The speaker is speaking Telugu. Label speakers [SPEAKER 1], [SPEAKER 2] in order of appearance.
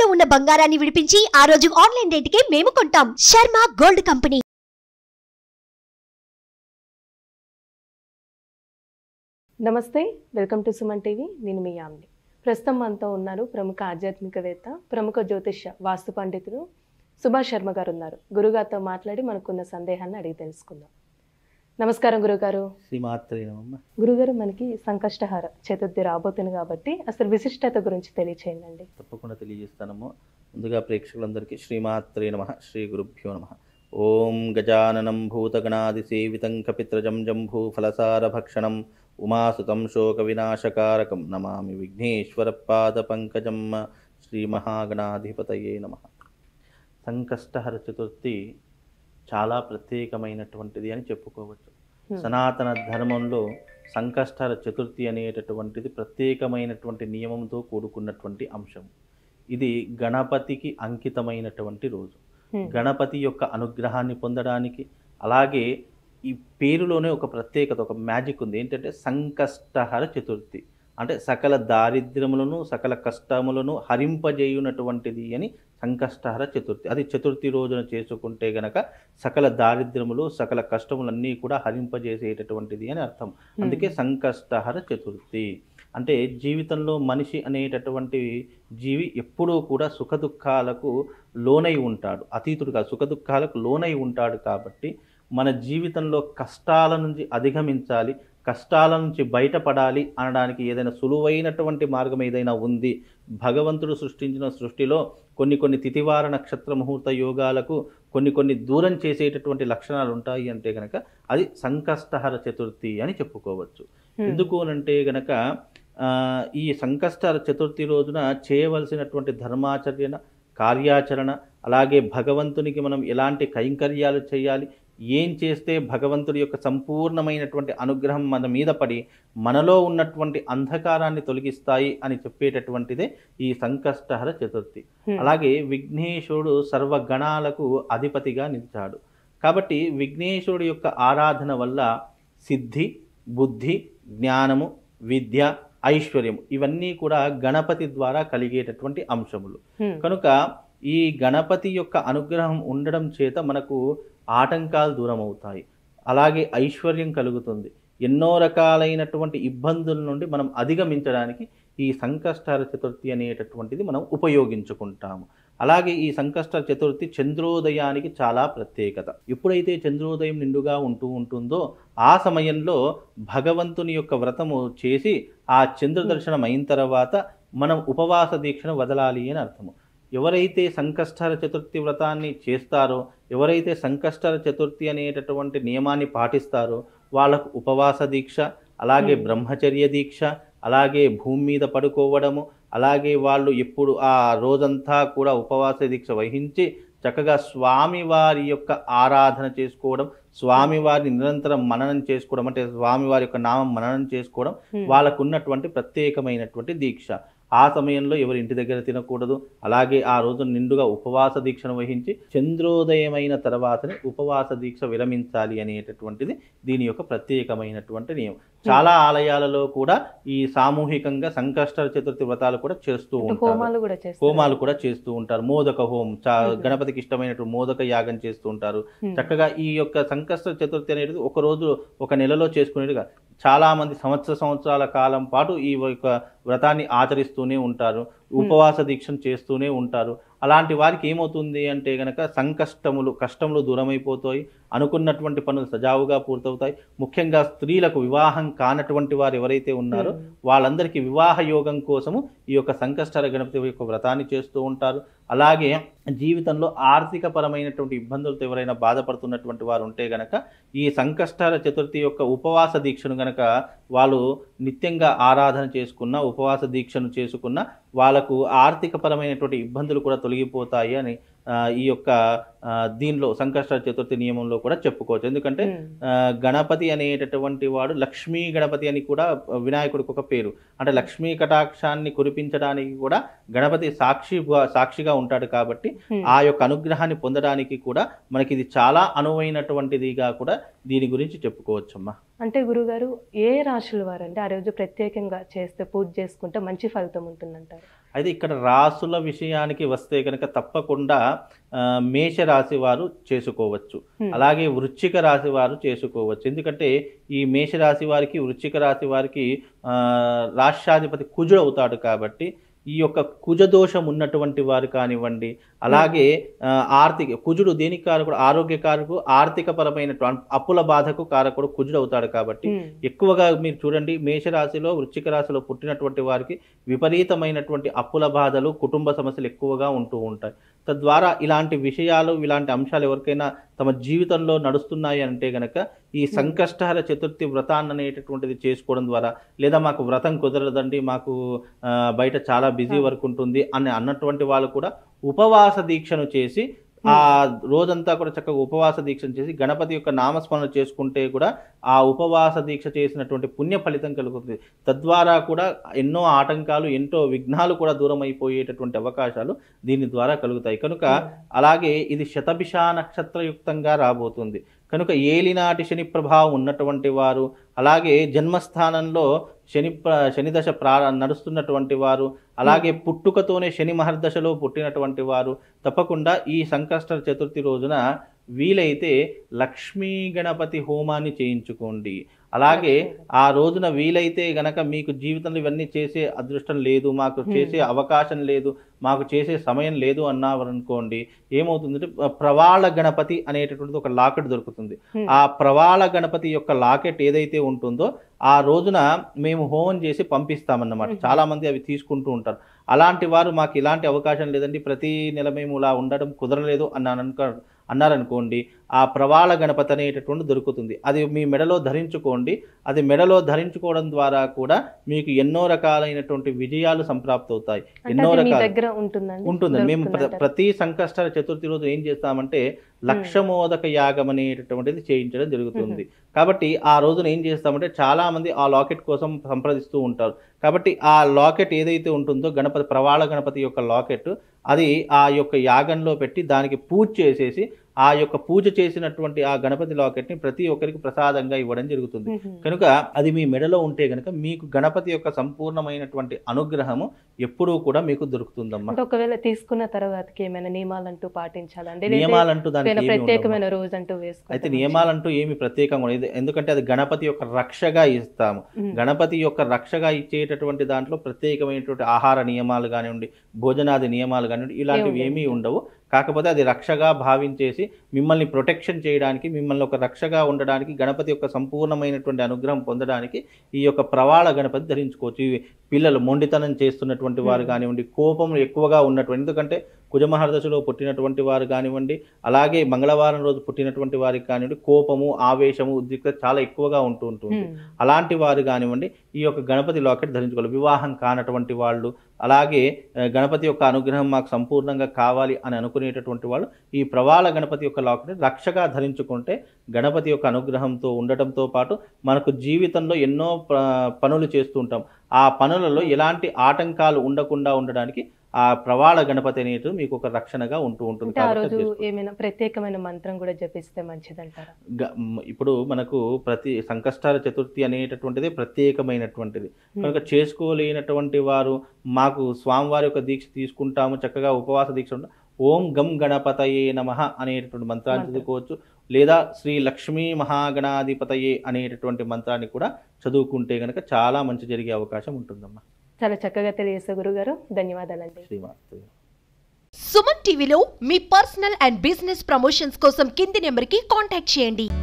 [SPEAKER 1] తాకట్టులో ఉన్న బంగారాన్ని విడిపించి ఆ రోజు ఆన్లైన్ రేటుకే మేము కొంటాం శర్మ గోల్డ్ కంపెనీ
[SPEAKER 2] నమస్తే వెల్కమ్ టు సుమన్ టీవీ నేను మీ యామ్ని ప్రస్తుతం మనతో ఉన్నారు ప్రముఖ ఆధ్యాత్మికవేత్త ప్రముఖ జ్యోతిష్య వాస్తు పండితుడు సుభాష్ శర్మ గారు ఉన్నారు గురుగారితో మాట్లాడి మనకున్న సందేహాన్ని అడిగి తెలుసుకుందాం నమస్కారం గురుగారు
[SPEAKER 3] శ్రీమాత్రేనమ్మ
[SPEAKER 2] గురుగారు మనకి సంకష్టహార చతుర్థి రాబోతుంది కాబట్టి అసలు విశిష్టత గురించి తెలియచేయండి
[SPEAKER 3] తప్పకుండా తెలియజేస్తానము ముందుగా ప్రేక్షకులందరికీ శ్రీమాత్రే నమ శ్రీ గురుభ్యో నమ ఓం గజాననం భూతగణాదిసేవితం కపిత్రజం జంభూ ఫలసారభక్షణం ఉమాసుతం శోక వినాశకారకం నమామి విఘ్నేశ్వర పాద పంకజం శ్రీ మహాగణాధిపతయే నమ సంకష్టహర చతుర్థి చాలా ప్రత్యేకమైనటువంటిది అని చెప్పుకోవచ్చు
[SPEAKER 2] Hmm.
[SPEAKER 3] సనాతన ధర్మంలో సంకష్టహర చతుర్థి అనేటటువంటిది ప్రత్యేకమైనటువంటి నియమంతో కూడుకున్నటువంటి అంశం ఇది గణపతికి అంకితమైనటువంటి రోజు
[SPEAKER 2] హ్మ్.
[SPEAKER 3] గణపతి యొక్క అనుగ్రహాన్ని పొందడానికి అలాగే ఈ పేరులోనే ఒక ప్రత్యేకత ఒక మ్యాజిక్ ఉంది ఏంటంటే సంకష్టహర చతుర్థి అంటే సకల దారిద్ర్యములను సకల కష్టములను హరింపజేయునటువంటిది అని సంకష్టహర చతుర్థి అది చతుర్థి రోజున చేసుకుంటే గనక సకల దారిద్ర్యములు సకల కష్టములన్నీ కూడా హరింపజేసేటటువంటిది అని అర్థం అందుకే సంకష్టహర చతుర్థి అంటే జీవితంలో మనిషి అనేటటువంటి జీవి ఎప్పుడూ కూడా సుఖదుఖాలకు లోనై ఉంటాడు అతీతుడుగా సుఖదుఖాలకు లోనై ఉంటాడు కాబట్టి మన జీవితంలో కష్టాల నుంచి అధిగమించాలి కష్టాల నుంచి బయటపడాలి అనడానికి ఏదైనా సులువైనటువంటి మార్గం ఏదైనా ఉంది భగవంతుడు సృష్టించిన సృష్టిలో కొన్ని కొన్ని తిథివార నక్షత్ర ముహూర్త యోగాలకు కొన్ని కొన్ని దూరం చేసేటటువంటి లక్షణాలు ఉంటాయి అంటే గనక అది సంకష్టహర చతుర్థి అని చెప్పుకోవచ్చు
[SPEAKER 2] హ్మ్.
[SPEAKER 3] ఎందుకు అనంటే గనక ఆ, ఈ సంకష్టహర చతుర్థి రోజున చేయవలసినటువంటి ధర్మాచరణ కార్యాచరణ అలాగే భగవంతునికి మనం ఎలాంటి కైంకర్యాలు చేయాలి ఏం చేస్తే భగవంతుడి యొక్క సంపూర్ణమైనటువంటి అనుగ్రహం మన మీద పడి మనలో ఉన్నటువంటి అంధకారాన్ని తొలగిస్తాయి అని చెప్పేటటువంటిదే ఈ సంకష్టహర చతుర్థి
[SPEAKER 2] హ్మ్.
[SPEAKER 3] అలాగే విఘ్నేశ్వరుడు సర్వగణాలకు అధిపతిగా నిలిచాడు కాబట్టి విఘ్నేశ్వరుడు యొక్క ఆరాధన వల్ల సిద్ధి బుద్ధి జ్ఞానము విద్య ఐశ్వర్యం ఇవన్నీ కూడా గణపతి ద్వారా కలిగేటటువంటి అంశములు
[SPEAKER 2] హ్మ్.
[SPEAKER 3] కనుక ఈ గణపతి యొక్క అనుగ్రహం ఉండడం చేత మనకు ఆటంకాలు దూరం అవుతాయి అలాగే ఐశ్వర్యం కలుగుతుంది ఎన్నో రకాలైనటువంటి ఇబ్బందుల నుండి మనం అధిగమించడానికి ఈ సంకష్టార చతుర్థి అనేటటువంటిది మనం ఉపయోగించుకుంటాము అలాగే ఈ సంకష్ట చతుర్థి చంద్రోదయానికి చాలా ప్రత్యేకత ఎప్పుడైతే చంద్రోదయం నిండుగా ఉంటూ ఉంటుందో ఆ సమయంలో భగవంతుని యొక్క వ్రతము చేసి ఆ చంద్ర దర్శనం అయిన తర్వాత మనం ఉపవాస దీక్షను వదలాలి అని అర్థము ఎవరైతే సంకష్టాల చతుర్థి వ్రతాన్ని చేస్తారో ఎవరైతే సంకష్టాల చతుర్థి అనేటటువంటి నియమాన్ని పాటిస్తారో వాళ్ళకు ఉపవాస దీక్ష అలాగే
[SPEAKER 2] Hmm.
[SPEAKER 3] బ్రహ్మచర్య దీక్ష అలాగే భూమి మీద పడుకోవడము అలాగే వాళ్ళు ఎప్పుడు ఆ రోజంతా కూడా ఉపవాస దీక్ష వహించి చక్కగా స్వామివారి యొక్క ఆరాధన చేసుకోవడం స్వామివారిని నిరంతరం మననం చేసుకోవడం అంటే స్వామివారి యొక్క నామం మననం చేసుకోవడం
[SPEAKER 2] హ్మ్.
[SPEAKER 3] వాళ్ళకు ఉన్నటువంటి ప్రత్యేకమైనటువంటి దీక్ష ఆ సమయంలో ఎవరి ఇంటి దగ్గర తినకూడదు అలాగే ఆ రోజు నిండుగా ఉపవాస దీక్షను వహించి చంద్రోదయమైన తర్వాతనే ఉపవాస దీక్ష విరమించాలి అనేటటువంటిది దీని యొక్క ప్రత్యేకమైనటువంటి నియమం చాలా ఆలయాలలో కూడా ఈ సామూహికంగా సంకష్ట చతుర్థి వ్రతాలు కూడా చేస్తూ
[SPEAKER 2] అంటే
[SPEAKER 3] ఉంటారు
[SPEAKER 2] హోమాలు కూడా చేస్తారు
[SPEAKER 3] హోమాలు కూడా చేస్తూ ఉంటారు మోదక హోమం చా
[SPEAKER 2] Mhm.
[SPEAKER 3] గణపతికి ఇష్టమైనటువంటి మోదక యాగం చేస్తూ ఉంటారు
[SPEAKER 2] హ్మ్.
[SPEAKER 3] చక్కగా ఈ యొక్క సంకష్ట చతుర్థి అనేది ఒక రోజు ఒక నెలలో చేసుకునేట్టుగా చాలా మంది సంవత్సర సంవత్సరాల కాలం పాటు ఈ యొక్క వ్రతాన్ని ఆచరిస్తూనే ఉంటారు ఉపవాస దీక్షను చేస్తూనే ఉంటారు అలాంటి వారికి ఏమవుతుంది అంటే గనక సంకష్టములు కష్టములు దూరమైపోతాయి అనుకున్నటువంటి పనులు సజావుగా పూర్తవుతాయి ముఖ్యంగా స్త్రీలకు వివాహం కానటువంటి వారు ఎవరైతే ఉన్నారో
[SPEAKER 2] హ్మ్.
[SPEAKER 3] వాళ్ళందరికీ వివాహ యోగం కోసము ఈ యొక్క సంకష్టర గణపతి యొక్క వ్రతాన్ని చేస్తూ ఉంటారు అలాగే జీవితంలో ఆర్థిక పరమైనటువంటి ఇబ్బందులతో ఎవరైనా బాధపడుతున్నటువంటి వారు ఉంటే గనక ఈ సంకష్టాల చతుర్థి యొక్క ఉపవాస దీక్షను గనక వాళ్ళు నిత్యంగా ఆరాధన చేసుకున్న ఉపవాస దీక్షను చేసుకున్న వాళ్ళకు ఆర్థిక పరమైనటువంటి ఇబ్బందులు కూడా తొలగిపోతాయి అని ఆ, ఈ యొక్క ఆ, దీనిలో సంకష్ట చతుర్థి నియమంలో కూడా చెప్పుకోవచ్చు ఎందుకంటే
[SPEAKER 2] హ్మ్.
[SPEAKER 3] ఆ, గణపతి అనేటటువంటి వాడు లక్ష్మీ గణపతి అని కూడా వినాయకుడికి ఒక పేరు అంటే లక్ష్మీ కటాక్షాన్ని కురిపించడానికి కూడా గణపతి సాక్షి సాక్షిగా ఉంటాడు కాబట్టి
[SPEAKER 2] హ్మ్.
[SPEAKER 3] ఆ యొక్క అనుగ్రహాన్ని పొందడానికి కూడా మనకి ఇది చాలా అనువైనటువంటిదిగా కూడా దీని గురించి చెప్పుకోవచ్చమ్మా
[SPEAKER 2] అంటే గురుగారు ఏ రాశుల వారు అంటే ఆ రోజు ప్రత్యేకంగా చేస్తే పూజ చేసుకుంటే మంచి ఫలితం ఉంటుందంటారు
[SPEAKER 3] అయితే ఇక్కడ రాసుల విషయానికి వస్తే కనుక తప్పకుండా ఆ, మేషరాశి వారు చేసుకోవచ్చు
[SPEAKER 2] Hmm.
[SPEAKER 3] అలాగే వృశ్చిక రాశి వారు చేసుకోవచ్చు ఎందుకంటే ఈ మేషరాశి వారికి వృశ్చిక రాశి వారికి ఆ, రాష్ట్రాధిపతి కుజుడు అవుతాడు కాబట్టి ఈ యొక్క కుజదోషం ఉన్నటువంటి వారు కానివ్వండి అలాగే ఆ, ఆర్థిక కుజుడు దేనికి కారకుడు ఆరోగ్య కారకుడు ఆర్థిక పరమైనటువంటి అప్పుల బాధకు కారకుడు కుజుడు అవుతాడు కాబట్టి
[SPEAKER 2] ఉమ్,
[SPEAKER 3] ఎక్కువగా మీరు చూడండి మేషరాశిలో వృశ్చిక రాశిలో పుట్టినటువంటి వారికి విపరీతమైనటువంటి అప్పుల బాధలు కుటుంబ సమస్యలు ఎక్కువగా ఉంటూ ఉంటాయి తద్వారా ఇలాంటి విషయాలు ఇలాంటి అంశాలు ఎవరికైనా తమ జీవితంలో నడుస్తున్నాయి అంటే గనక ఈ సంకష్టహర చతుర్థి వ్రతాన్ని అనేటటువంటిది చేసుకోవడం ద్వారా లేదా మాకు వ్రతం కుదరదండి మాకు ఆ, బయట చాలా బిజీ వర్క్ ఉంటుంది అని అన్నటువంటి వాళ్ళు కూడా ఉపవాస దీక్షను చేసి ఆ రోజంతా కూడా చక్కగా ఉపవాస దీక్షను చేసి గణపతి యొక్క నామస్మరణ చేసుకుంటే కూడా ఆ ఉపవాస దీక్ష చేసినటువంటి పుణ్య ఫలితం కలుగుతుంది తద్వారా కూడా ఎన్నో ఆటంకాలు ఎంతో విఘ్నాలు కూడా దూరం అయిపోయేటటువంటి అవకాశాలు దీని ద్వారా కలుగుతాయి కనుక అలాగే ఇది శతభిష నక్షత్రయుక్తంగా రాబోతుంది కనుక ఏలినాటి శని ప్రభావం ఉన్నటువంటి వారు అలాగే జన్మస్థానంలో శని ప్ర- శని దశ ప్రా నడుస్తున్నటువంటి వారు అలాగే పుట్టుకతోనే శని మహర్దశలో పుట్టినటువంటి వారు తప్పకుండా ఈ సంకష్ట చతుర్థి రోజున వీలైతే లక్ష్మీ గణపతి హోమాన్ని చేయించుకోండి అలాగే ఆ రోజున వీలైతే గనక మీకు జీవితంలో ఇవన్నీ చేసే అదృష్టం లేదు మాకు చేసే అవకాశం లేదు మాకు చేసే సమయం లేదు అన్నారనుకోండి ఏమవుతుందంటే ప్రవాళ గణపతి అనేటటువంటిది ఒక లాకెట్ దొరుకుతుంది
[SPEAKER 2] Hmm.
[SPEAKER 3] ఆ ప్రవాళ గణపతి యొక్క లాకెట్ ఏదైతే ఉంటుందో ఆ రోజున మేము హోమం చేసి పంపిస్తామన్నమాట
[SPEAKER 2] Mhm.
[SPEAKER 3] చాలా మంది అవి తీసుకుంటూ ఉంటారు అలాంటి వారు మాకు ఇలాంటి అవకాశం లేదండి ప్రతి నెల మేము ఇలా ఉండడం కుదరలేదు అన్నాను అనుకో అన్నారనుకోండి ఆ ప్రవాళ గణపతి అనేటటువంటి దొరుకుతుంది అది మీ మెడలో ధరించుకోండి అది మెడలో ధరించుకోవడం ద్వారా కూడా మీకు ఎన్నో రకాలైనటువంటి విజయాలు సంప్రాప్తవుతాయి
[SPEAKER 2] అంటే
[SPEAKER 3] ఎన్నో
[SPEAKER 2] అది మీ
[SPEAKER 3] రకాల
[SPEAKER 2] దగ్గర ఉంటుందండి
[SPEAKER 3] ఉంటుంది మేము ప్ర-
[SPEAKER 2] దొరుకుతుందంటారా?
[SPEAKER 3] ప్రతి సంకష్ట చతుర్థి రోజు ఏం చేస్తామంటే లక్షమోదక యాగం అనేటటువంటిది చేయించడం జరుగుతుంది కాబట్టి ఆ రోజున ఏం చేస్తామంటే చాలా మంది ఆ లాకెట్ కోసం సంప్రదిస్తూ ఉంటారు కాబట్టి ఆ లాకెట్ ఏదైతే ఉంటుందో గణపతి ప్రవాళ గణపతి యొక్క లాకెట్ అది ఆ యొక్క యాగంలో పెట్టి దానికి పూజ చేసేసి ఆ యొక్క పూజ చేసినటువంటి ఆ గణపతి లాకెట్ని ప్రతి ఒక్కరికి ప్రసాదంగా ఇవ్వడం జరుగుతుంది
[SPEAKER 2] ఉమ్,
[SPEAKER 3] కనుక అది మీ మెడలో ఉంటే కనుక మీకు గణపతి యొక్క సంపూర్ణమైనటువంటి అనుగ్రహము ఎప్పుడూ కూడా మీకు దొరుకుతుందమ్మా
[SPEAKER 2] అంటే ఒకవేళ తీసుకున్న తర్వాతకి ఏమైనా నియమాలంటూ పాటించాలండి లేదా
[SPEAKER 3] నియమాలంటూ దానికి
[SPEAKER 2] ఏమైనా
[SPEAKER 3] ఏమీ ఉండవు.
[SPEAKER 2] ప్రత్యేకమైన రోజు అంటూ
[SPEAKER 3] అయితే
[SPEAKER 2] వేసుకుంటే
[SPEAKER 3] నియమాలంటూ ఏమి ప్రత్యేకంగా ఉండదు ఎందుకంటే అది గణపతి యొక్క రక్షగా ఇస్తాము
[SPEAKER 2] ఉమ్,
[SPEAKER 3] గణపతి యొక్క రక్షగా ఇచ్చేటటువంటి దాంట్లో ప్రత్యేకమైనటువంటి ఆహార నియమాలు కానివ్వండి భోజనాది నియమాలు కానివ్వండి ఇలాంటివి
[SPEAKER 2] ఏమి
[SPEAKER 3] ఏమీ ఉండవు కాకపోతే అది రక్షగా భావించేసి మిమ్మల్ని ప్రొటెక్షన్ చేయడానికి మిమ్మల్ని ఒక రక్షగా ఉండడానికి గణపతి యొక్క సంపూర్ణమైనటువంటి అనుగ్రహం పొందడానికి ఈ యొక్క ప్రవాళ గణపతి ధరించుకోవచ్చు ఈ పిల్లలు మొండితనం చేస్తున్నటువంటి వారు
[SPEAKER 2] Hmm.
[SPEAKER 3] కానివ్వండి కోపం ఎక్కువగా ఉన్నటువంటి ఎందుకంటే కుజమహర్దశలో పుట్టినటువంటి వారు కానివ్వండి అలాగే మంగళవారం రోజు పుట్టినటువంటి వారికి కానివ్వండి కోపము ఆవేశము ఉద్రిక్తత చాలా ఎక్కువగా ఉంటూ ఉంటుంది
[SPEAKER 2] ఉమ్,
[SPEAKER 3] అలాంటి వారు కానివ్వండి ఈ యొక్క గణపతి లాకెట్ ధరించుకోవాలి వివాహం కానటువంటి వాళ్ళు అలాగే ఆ, గణపతి యొక్క అనుగ్రహం మాకు సంపూర్ణంగా కావాలి అని అనుకునేటటువంటి వాళ్ళు ఈ ప్రవాళ గణపతి యొక్క లాకెట్ రక్షగా ధరించుకుంటే గణపతి యొక్క అనుగ్రహంతో ఉండటంతో పాటు మనకు జీవితంలో ఎన్నో ప- పనులు చేస్తూ ఉంటాం ఆ పనులలో ఎలాంటి ఆటంకాలు ఉండకుండా ఉండడానికి ఆ ప్రవాళ గణపతి అనేది మీకు ఒక రక్షణగా ఉంటూ ఉంటుంది
[SPEAKER 2] అంటే ఆ
[SPEAKER 3] కాబట్టి
[SPEAKER 2] రోజు
[SPEAKER 3] అది చేసుకోవాలి.
[SPEAKER 2] ఏమైనా ప్రత్యేకమైన మంత్రం కూడా జపిస్తే మంచిదంటారా
[SPEAKER 3] గ- మ్, ఇప్పుడు మనకు ప్రతి సంకష్టాల చతుర్థి అనేటటువంటిది ప్రత్యేకమైనటువంటిది కనుక చేసుకోలేనటువంటి వారు మాకు స్వామివారి యొక్క దీక్ష తీసుకుంటాము చక్కగా ఉపవాస దీక్ష ఉంటాం ఓం గం గణపతయే నమ అనేటటువంటి మంత్రాన్ని
[SPEAKER 2] మంత్రం.
[SPEAKER 3] చదువుకోవచ్చు లేదా శ్రీ లక్ష్మీ మహాగణాధిపతయే అనేటటువంటి మంత్రాన్ని కూడా చదువుకుంటే గనక చాలా మంచి జరిగే అవకాశం ఉంటుందమ్మా
[SPEAKER 2] చాలా చక్కగా తెలియజేసే గురుగారు ధన్యవాదాలండి
[SPEAKER 3] శ్రీమాత
[SPEAKER 1] సుమన్ టీవీలో మీ పర్సనల్ అండ్ బిజినెస్ ప్రమోషన్స్ కోసం కింది నెంబర్కి కాంటాక్ట్ చేయండి